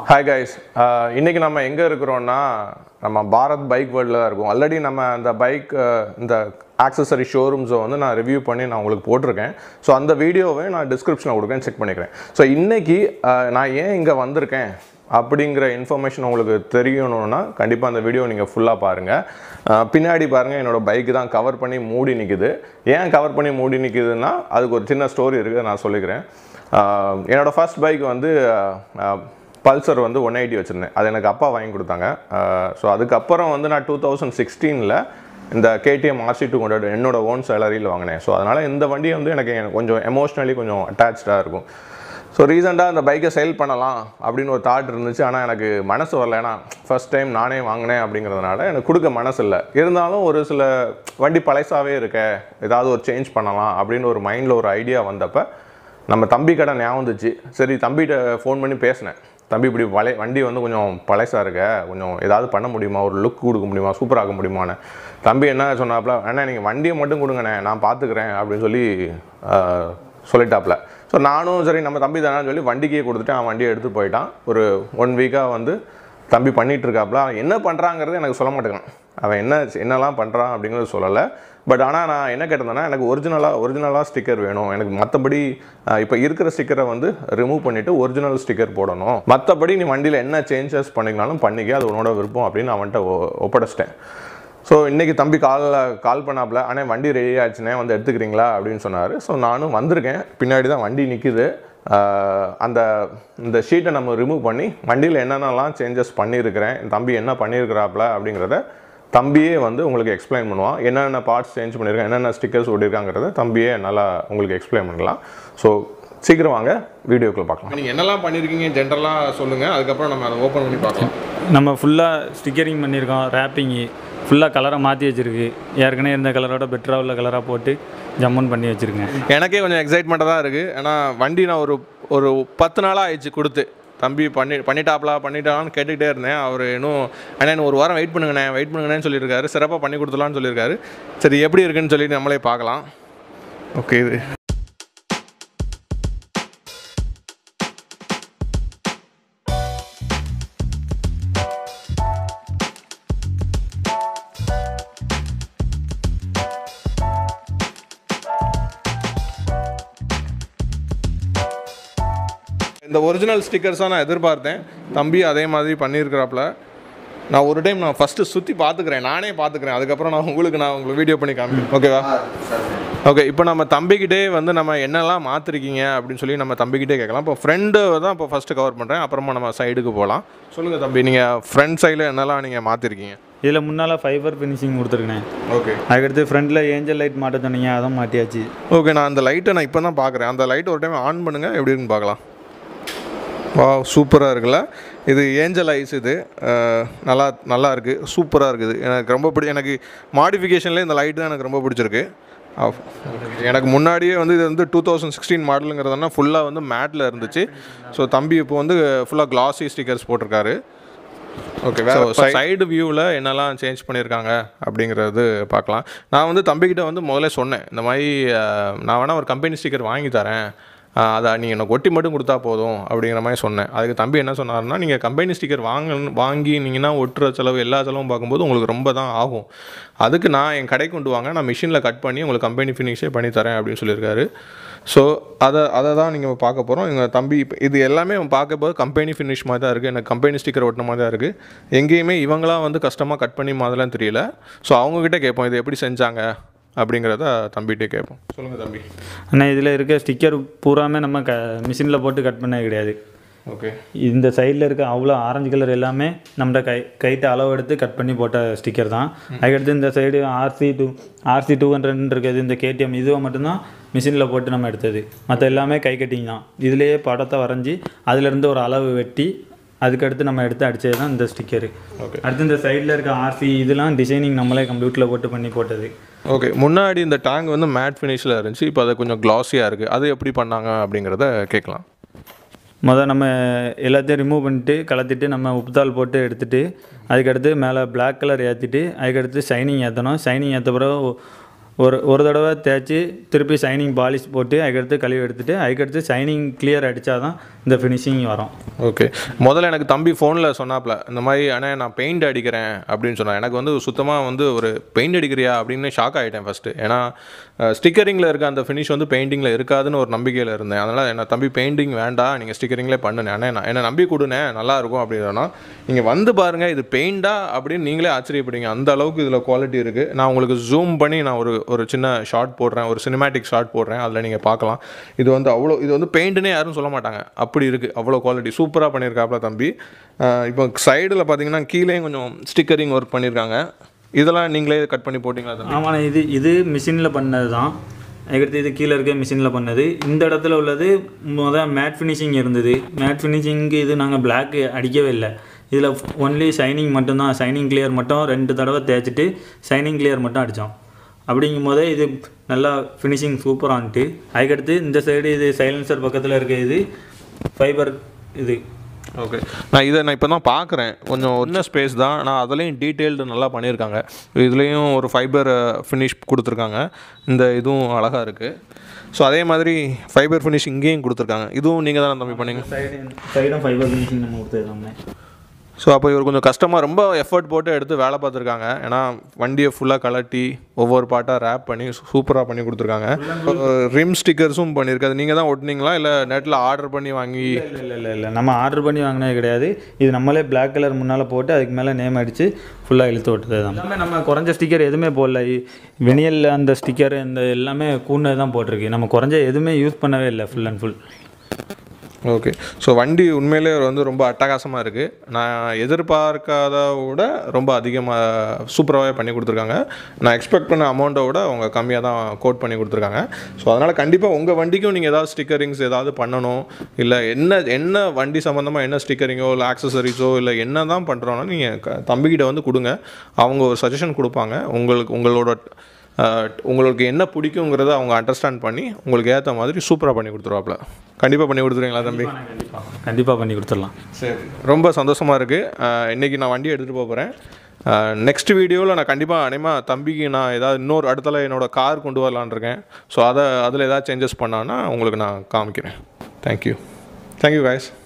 Hi guys இன்னைக்கு நம்ம எங்கே இருக்கிறோம்னா நம்ம பாரத் பைக் வேர்ல்டில் தான் இருக்கோம் ஆல்ரெடி நம்ம அந்த பைக் இந்த ஆக்சசரி ஷோரூம்ஸை வந்து நான் ரிவ்யூ பண்ணி நான் உங்களுக்கு போட்டிருக்கேன் ஸோ அந்த வீடியோவை நான் டிஸ்கிரிப்ஷனில் கொடுக்குறேன் செக் பண்ணிக்கிறேன் ஸோ இன்னைக்கு அஹ், நான் ஏன் இங்கே வந்திருக்கேன் அப்படிங்கிற இன்ஃபர்மேஷன் உங்களுக்கு தெரியணும்னா கண்டிப்பாக அந்த வீடியோ நீங்கள் ஃபுல்லாக பாருங்கள் பின்னாடி பாருங்கள் என்னோடய பைக் தான் கவர் பண்ணி மூடி நிற்குது ஏன் கவர் பண்ணி மூடி நிற்குதுன்னா அதுக்கு ஒரு சின்ன ஸ்டோரி இருக்குது நான் சொல்லிக்கிறேன் அஹ், என்னோடய ஃபர்ஸ்ட் பைக் வந்து அஹ், பல்சர் வந்து ஒன் எயிட்டி வச்சுருந்தேன் அது எனக்கு அப்பா வாங்கி கொடுத்தாங்க ஸோ அதுக்கப்புறம் வந்து நான் டூ தௌசண்ட் சிக்ஸ்டீனில் இந்த கேடிஎம் ஆர்சி டூ ஹண்ட்ரட் என்னோட ஓன் சேலரியில் வாங்கினேன் ஸோ அதனால் இந்த வண்டி வந்து எனக்கு எனக்கு கொஞ்சம் எமோஷ்னலி கொஞ்சம் அட்டாச்சாக இருக்கும் ஸோ ரீசெண்டாக அந்த பைக்கை சேல் பண்ணலாம் அப்படின்னு ஒரு தாட் இருந்துச்சு ஆனால் எனக்கு மனசு வரல ஏன்னா ஃபர்ஸ்ட் டைம் நானே வாங்கினேன் அப்படிங்கிறதுனால எனக்கு கொடுக்க மனசு இல்லை இருந்தாலும் ஒரு சில வண்டி பழசாவே இருக்க ஏதாவது ஒரு சேஞ்ச் பண்ணலாம் அப்படின்னு ஒரு மைண்டில் ஒரு ஐடியா வந்தப்போ நம்ம தம்பி கடை ஞாபகம் வந்துச்சு சரி தம்பிகிட்ட ஃபோன் பண்ணி பேசினேன் தம்பி இப்படி பழைய வண்டி வந்து கொஞ்சம் பழசாக இருக்க கொஞ்சம் ஏதாவது பண்ண முடியுமா ஒரு லுக் கொடுக்க முடியுமா சூப்பராக்க முடியுமான்னு தம்பி என்ன சொன்னாப்புல அண்ணா நீங்கள் வண்டியை மட்டும் கொடுங்கண்ணே நான் பார்த்துக்கிறேன் அப்படின்னு சொல்லி ஆஹ், சொல்லிட்டாப்புல ஸோ நானும் சரி நம்ம தம்பி தானே சொல்லி வண்டிக்கே கொடுத்துட்டு அவன் வண்டியை எடுத்து போயிட்டான் ஒரு ஒன் வீக்காக வந்து தம்பி பண்ணிட்டு இருக்காப்புல அவன் என்ன பண்ணுறாங்கிறது எனக்கு சொல்ல மாட்டேங்கான் அவன் என்ன என்னெல்லாம் பண்ணுறான் அப்படிங்கிறது சொல்லலை பட் ஆனால் நான் என்ன கேட்டிருந்தேன்னா எனக்கு ஒரிஜினலாக ஒரிஜினலாக ஸ்டிக்கர் வேணும் எனக்கு மற்றபடி இப்போ இருக்கிற ஸ்டிக்கரை வந்து ரிமூவ் பண்ணிவிட்டு ஒரிஜினல் ஸ்டிக்கர் போடணும் மற்றபடி நீ வண்டியில் என்ன சேஞ்சஸ் பண்ணிக்கனாலும் பண்ணிக்க அது உன்னோட விருப்பம் அப்படின்னு அவன்கிட்ட ஒ- ஒப்படைச்சிட்டேன் ஸோ இன்றைக்கி தம்பி காலில் கால் பண்ணாப்புல அண்ணே வண்டி ரெடி ஆச்சுனே வந்து எடுத்துக்கிறீங்களா அப்படின்னு சொன்னார் ஸோ நானும் வந்திருக்கேன் பின்னாடி தான் வண்டி நிற்கிது அந்த இந்த ஷீட்டை நம்ம ரிமூவ் பண்ணி வண்டியில் என்னென்னலாம் சேஞ்சஸ் பண்ணியிருக்கிறேன் என் தம்பி என்ன பண்ணியிருக்கிறாப்புல அப்படிங்கிறத தம்பியே வந்து உங்களுக்கு எக்ஸ்பிளைன் பண்ணுவான் என்னென்ன பார்ட்ஸ் சேஞ்ச் பண்ணியிருக்கேன் என்னென்ன ஸ்டிக்கர்ஸ் ஓடிருக்காங்கிறத தம்பியே நல்லா உங்களுக்கு எக்ஸ்பிளைன் பண்ணலாம் ஸோ சீக்கிரம் வாங்க வீடியோக்குள்ள பார்க்கலாம் நீங்கள் என்னெல்லாம் பண்ணியிருக்கீங்க ஜென்ரலாக சொல்லுங்கள் அதுக்கப்புறம் நம்ம அதை ஓப்பன் பண்ணி பார்க்கலாம் நம்ம ஃபுல்லாக ஸ்டிக்கரிங் பண்ணியிருக்கோம் ரேப்பிங்கு ஃபுல்லாக கலரை மாற்றி வச்சுருக்கு ஏற்கனவே இருந்த கலரோட பெட்டராக உள்ள கலராக போட்டு ஜம்முன் பண்ணி வச்சுருக்கேன் எனக்கே கொஞ்சம் எக்ஸைட்மெண்ட்டாக தான் இருக்குது ஏன்னா வண்டி நான் ஒரு ஒரு பத்து நாளாக ஆயிடுச்சு கொடுத்து தம்பி பண்ணி பண்ணிட்டாப்லா பண்ணிட்டாலான்னு கேட்டுக்கிட்டே இருந்தேன் அவர் இன்னும் அண்ணா இன்னும் ஒரு வாரம் வெயிட் பண்ணுங்கண்ணே வெயிட் பண்ணுங்கண்ணேன்னு சொல்லியிருக்காரு சிறப்பாக பண்ணி கொடுத்துலான்னு சொல்லியிருக்காரு சரி எப்படி இருக்குன்னு சொல்லி நம்மளே பார்க்கலாம் ஓகே இது இந்த ஒரிஜினல் ஸ்டிக்கர்ஸாக நான் எதிர்பார்த்தேன் தம்பி அதே மாதிரி பண்ணியிருக்கிறாப்புல நான் ஒரு டைம் நான் ஃபஸ்ட்டு சுற்றி பார்த்துக்கிறேன் நானே பார்த்துக்கிறேன் அதுக்கப்புறம் நான் உங்களுக்கு நான் உங்களுக்கு வீடியோ பண்ணி காமிக்கிறேன் ஓகேவா ஓகே இப்போ நம்ம தம்பிக்கிட்டே வந்து நம்ம என்னெல்லாம் மாற்றிருக்கீங்க அப்படின்னு சொல்லி நம்ம தம்பிக்கிட்டே கேட்கலாம் இப்போ ஃப்ரெண்டு தான் இப்போ ஃபஸ்ட்டு கவர் பண்ணுறேன் அப்புறமா நம்ம சைடுக்கு போகலாம் சொல்லுங்கள் தம்பி நீங்கள் ஃப்ரண்ட் சைடில் என்னெல்லாம் நீங்கள் மாற்றிருக்கீங்க இதில் முன்னால் ஃபைபர் ஃபினிஷிங் கொடுத்துருக்கேன் ஓகே அதுக்கடுத்து ஃப்ரண்ட்டில் ஏஞ்சல் லைட் மாட்ட சொன்னீங்க அதான் மாட்டியாச்சு ஓகே நான் அந்த லைட்டை நான் இப்போ தான் பார்க்குறேன் அந்த லைட் ஒரு டைம் ஆன் பண்ணுங்கள் எப்படி இருக்குன்னு பார்க்கலாம் வா சூப்பராக இருக்குல்ல இது ஏஞ்சல் ஐஸ் இது அஹ், நல்லா நல்லா இருக்குது சூப்பராக இருக்குது எனக்கு ரொம்ப பிடி எனக்கு மாடிஃபிகேஷன்லேயே இந்த லைட் தான் எனக்கு ரொம்ப பிடிச்சிருக்கு ஆஃப். எனக்கு முன்னாடியே வந்து இது வந்து டூ தௌசண்ட் சிக்ஸ்டீன் மாடலுங்கிறதுனா ஃபுல்லாக வந்து மேட்டில் இருந்துச்சு ஸோ தம்பி இப்போ வந்து ஃபுல்லாக கிளாஸி ஸ்டிக்கர்ஸ் போட்டிருக்காரு ஓகே வேறு சைடு வியூவில் என்னெல்லாம் சேஞ்ச் பண்ணியிருக்காங்க அப்படிங்கிறது பார்க்கலாம் நான் வந்து தம்பிக்கிட்ட வந்து முதல்ல சொன்னேன் இந்த மாதிரி அஹ், நான் வேணால் ஒரு கம்பெனி ஸ்டிக்கர் வாங்கி தரேன் அஹ், அதை நீங்கள் எனக்கு ஒட்டி மட்டும் கொடுத்தா போதும் அப்படிங்கிற மாதிரி சொன்னேன் அதுக்கு தம்பி என்ன சொன்னார்னா நீங்கள் கம்பெனி ஸ்டிக்கர் வாங்க வாங்கினீங்கன்னா ஒட்டுற செலவு எல்லா செலவும் பார்க்கும்போது உங்களுக்கு ரொம்ப தான் ஆகும் அதுக்கு நான் என் கடைக்கு கொண்டு வாங்க நான் மிஷினில் கட் பண்ணி உங்களுக்கு கம்பெனி ஃபினிஷே பண்ணி தரேன் அப்படின்னு சொல்லியிருக்காரு ஸோ அதை அதை தான் நீங்கள் பார்க்க போகிறோம் எங்கள் தம்பி இப்போ இது எல்லாமே பார்க்க போது கம்பெனி ஃபினிஷ் மாதிரி தான் இருக்குது எனக்கு கம்பெனி ஸ்டிக்கர் ஒட்டின மாதிரி தான் இருக்குது எங்கேயுமே இவங்களாம் வந்து கஷ்டமாக கட் பண்ணி மாதிரிலாம் தெரியல ஸோ அவங்கக்கிட்ட கேட்போம் இது எப்படி செஞ்சாங்க அப்படிங்கிறத தம்பிகிட்டே கேட்போம் சொல்லுங்கள் தம்பி ஆனால் இதில் இருக்க ஸ்டிக்கர் பூராமே நம்ம க மிஷினில் போட்டு கட் பண்ண கிடையாது ஓகே இந்த சைடில் இருக்க அவ்வளோ ஆரஞ்சு கலர் எல்லாமே நம்மகிட்ட கை கைட்டு அளவு எடுத்து கட் பண்ணி போட்ட ஸ்டிக்கர் தான் அதுக்கடுத்து இந்த side RC two RC two hundred இருக்குது இந்த கேடிஎம் இதுவை மட்டும்தான் மிஷினில் போட்டு நம்ம எடுத்தது மற்ற எல்லாமே கை கட்டிங் தான் இதுலேயே படத்தை வரைஞ்சி அதுலேருந்து ஒரு அளவு வெட்டி அதுக்கடுத்து நம்ம எடுத்து அடித்தது தான் இந்த ஸ்டிக்கரு Okay. அடுத்து இந்த சைடில் இருக்க ஆர்சி இதெல்லாம் டிசைனிங் நம்மளே கம்ப்யூட்டரில் போட்டு பண்ணி போட்டது ஓகே முன்னாடி இந்த டேங்க் வந்து மேட் ஃபினிஷில் இருந்துச்சு இப்போ அது கொஞ்சம் க்ளாஸியாக இருக்குது அது எப்படி பண்ணாங்க அப்படிங்கிறத கேட்கலாம் முதல் நம்ம எல்லாத்தையும் ரிமூவ் பண்ணிட்டு கலத்திட்டு நம்ம உப்புத்தாள் போட்டு எடுத்துட்டு அதுக்கடுத்து மேலே Black கலர் ஏற்றிட்டு அதுக்கடுத்து ஷைனிங் ஏற்றணும் ஷைனிங் ஏற்ற பிறகு ஒரு ஒரு தடவை தேய்ச்சி திருப்பி ஷைனிங் பாலிஷ் போட்டு அதுக்கடுத்து கழுவி எடுத்துட்டு அதுக்கடுத்து ஷைனிங் கிளியர் அடித்தா தான் இந்த ஃபினிஷிங் வரும் ஓகே முதல்ல எனக்கு தம்பி ஃபோனில் சொன்னாப்ல இந்த மாதிரி அண்ணே நான் பெயிண்ட் அடிக்கிறேன் அப்படின்னு சொன்னேன் எனக்கு வந்து சுத்தமாக வந்து ஒரு பெயிண்ட் அடிக்கிறியா அப்படின்னு ஷாக் ஆகிட்டேன் ஃபஸ்ட்டு ஏன்னா ஸ்டிக்கரிங்கில் இருக்க அந்த ஃபினிஷ் வந்து பெயிண்டிங்கில் இருக்காதுன்னு ஒரு நம்பிக்கையில் இருந்தேன் அதனால் என்ன தம்பி பெயிண்டிங் வேண்டாம் நீங்கள் ஸ்டிக்கரிங்லேயே பண்ணுனேன் அண்ணே நான் என்னை நம்பி கொடுனே நல்லா இருக்கும் அப்படின்னா நீங்கள் வந்து பாருங்கள் இது பெயிண்டா அப்படின்னு நீங்களே ஆச்சரியப்படுவீங்க அந்த அளவுக்கு இதில் குவாலிட்டி இருக்குது நான் உங்களுக்கு ஜூம் பண்ணி நான் ஒரு ஒரு சின்ன ஷார்ட் போடுறேன் ஒரு சினிமேட்டிக் ஷார்ட் போடுறேன் அதில் நீங்கள் பார்க்கலாம் இது வந்து அவ்வளோ இது வந்து பெயிண்ட்னே யாரும் சொல்ல மாட்டாங்க அப்படி இருக்குது அவ்வளோ குவாலிட்டி சூப்பராக பண்ணியிருக்காப்ல தம்பி அஹ் இப்போ சைடில் பார்த்தீங்கன்னா கீழேயும் கொஞ்சம் ஸ்டிக்கரிங் ஒர்க் பண்ணியிருக்காங்க இதெல்லாம் நீங்களே கட் பண்ணி போட்டிங்களா தம்பி ஆமாண்ணே இது இது மிஷினில் பண்ணது தான் அதுக்கடுத்து இது கீழே இருக்க மிஷினில் பண்ணது இந்த இடத்துல உள்ளது முதல் மேட் ஃபினிஷிங் இருந்தது மேட் ஃபினிஷிங்க்கு இது நாங்கள் Black அடிக்கவே இல்லை இதில் ஒன்லி ஷைனிங் மட்டும்தான் ஷைனிங் கிளியர் மட்டும் ரெண்டு தடவை தேய்ச்சிட்டு ஷைனிங் கிளியர் மட்டும் அடித்தோம் அப்படிங்கும் போதே இது நல்லா ஃபினிஷிங் சூப்பரான்ட்டு அதுக்கடுத்து இந்த சைடு இது சைலன்சர் பக்கத்தில் இருக்க இது ஃபைபர் இது ஓகே நான் இதை நான் இப்போ தான் பார்க்குறேன் கொஞ்சம் சின்ன ஸ்பேஸ் தான் ஆனால் அதுலேயும் டீட்டெயில்டு நல்லா பண்ணியிருக்காங்க இதுலேயும் ஒரு ஃபைபர் ஃபினிஷ் கொடுத்துருக்காங்க இந்த இதுவும் அழகாக இருக்குது ஸோ அதே மாதிரி ஃபைபர் ஃபினிஷ் இங்கேயும் கொடுத்துருக்காங்க இதுவும் நீங்கள் தானே தம்பி பண்ணீங்க சைடு சைடும் ஃபைபர் ஃபினிஷிங் நம்ம கொடுத்துருக்கோம்ண்ணே ஸோ அப்போ இவர் கொஞ்சம் கஷ்டமாக ரொம்ப எஃபர்ட் போட்டு எடுத்து வேலை பார்த்துருக்காங்க ஏன்னா வண்டியை ஃபுல்லாக கலட்டி ஒவ்வொரு பாட்டாக ரேப் பண்ணி சூப்பராக பண்ணி கொடுத்துருக்காங்க ரிம் ஸ்டிக்கர்ஸும் பண்ணியிருக்காது நீங்கள் தான் ஒட்டினீங்களா இல்லை நெட்டில் ஆர்டர் பண்ணி வாங்கி இல்லை இல்லை இல்லை இல்லை நம்ம ஆர்டர் பண்ணி வாங்கினது கிடையாது இது நம்மளே Black கலர் முன்னால் போட்டு அதுக்கு மேலே நேம் அடித்து ஃபுல்லாக இழுத்து விட்டது தான் எல்லாமே நம்ம குறைஞ்ச ஸ்டிக்கர் எதுவுமே போடல வெனியல் அந்த ஸ்டிக்கர் இந்த எல்லாமே கூண்டது தான் போட்டிருக்கு நம்ம குறைஞ்ச எதுவுமே யூஸ் பண்ணவே இல்லை full and full okay so வண்டி உண்மையிலே வந்து ரொம்ப அட்டகாசமாக இருக்குது நான் எதிர்பார்க்காத விட ரொம்ப அதிகமாக சூப்பராகவே பண்ணி கொடுத்துருக்காங்க நான் எக்ஸ்பெக்ட் பண்ண அமௌண்ட்டை விட அவங்க கம்மியாக தான் கோட் பண்ணி கொடுத்துருக்காங்க ஸோ அதனால் கண்டிப்பாக உங்கள் வண்டிக்கும் நீங்கள் ஏதாவது ஸ்டிக்கரிங்ஸ் ஏதாவது பண்ணணும் இல்லை என்ன என்ன வண்டி சம்மந்தமாக என்ன ஸ்டிக்கரிங்கோ இல்லை ஆக்சசரிஸோ இல்லை என்ன தான் பண்ணுறோன்னா நீங்கள் க தம்பிக்கிட்ட வந்து கொடுங்க அவங்க ஒரு சஜஷன் கொடுப்பாங்க உங்களுக்கு உங்களோட அஹ், உங்களுக்கு என்ன பிடிக்குங்கிறத அவங்க அண்டர்ஸ்டாண்ட் பண்ணி உங்களுக்கு ஏற்ற மாதிரி சூப்பராக பண்ணி கொடுத்துருவாப்ல கண்டிப்பாக பண்ணி கொடுத்துருவீங்களா தம்பி கண்டிப்பாக கண்டிப்பாக பண்ணி கொடுத்துடலாம் சரி ரொம்ப சந்தோஷமாக இருக்குது இன்றைக்கி நான் வண்டி எடுத்துகிட்டு போக போகிறேன் நெக்ஸ்ட் வீடியோவில் நான் கண்டிப்பாக அனைமா தம்பிக்கு நான் ஏதாவது இன்னொரு அடுத்தல என்னோட கார் கொண்டு வரலான்னு இருக்கேன் ஸோ அதை அதில் ஏதாவது சேஞ்சஸ் பண்ணான்னா உங்களுக்கு நான் காமிக்கிறேன் தேங்க்யூ தேங்க்யூ guys